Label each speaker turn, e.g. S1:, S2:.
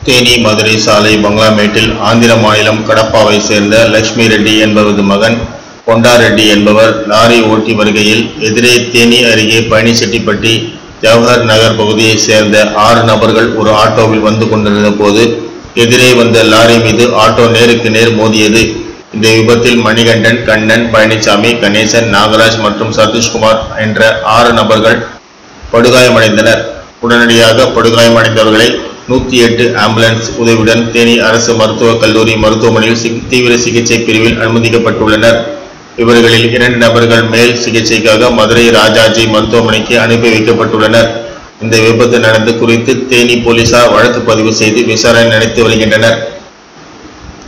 S1: தேனி மதுரை சாலை பங்களாமேட்டில் ஆந்திர மாநிலம் கடப்பாவை சேர்ந்த லட்சுமி ரெட்டி என்பவரது மகன் கொண்டா ரெட்டி என்பவர் லாரி ஓட்டி வருகையில் எதிரே தேனி அருகே பழனிச்செட்டிப்பட்டி ஜவஹர் நகர் பகுதியைச் சேர்ந்த ஆறு நபர்கள் ஒரு ஆட்டோவில் வந்து கொண்டிருந்த போது எதிரே வந்த லாரி மீது ஆட்டோ நேருக்கு நேர் மோதியது இந்த விபத்தில் மணிகண்டன் கண்ணன் பழனிசாமி கணேசன் நாகராஜ் மற்றும் சதீஷ்குமார் என்ற ஆறு நபர்கள் படுகாயமடைந்தனர் உடனடியாக படுகாயமடைந்தவர்களை நூத்தி எட்டு ஆம்புலன்ஸ் உதவியுடன் தேனி அரசு மருத்துவக் கல்லூரி மருத்துவமனையில் சிகி- தீவிர சிகிச்சை பிரிவில் அனுமதிக்கப்பட்டுள்ளனர் இவர்களில் இரண்டு நபர்கள் மேல் சிகிச்சைக்காக மதுரை ராஜாஜி மருத்துவமனைக்கு அனுப்பி வைக்கப்பட்டுள்ளனர் இந்த விபத்து நடந்து குறித்து தேனி போலீசார் வழக்கு பதிவு செய்து விசாரணை நடத்தி வருகின்றனர்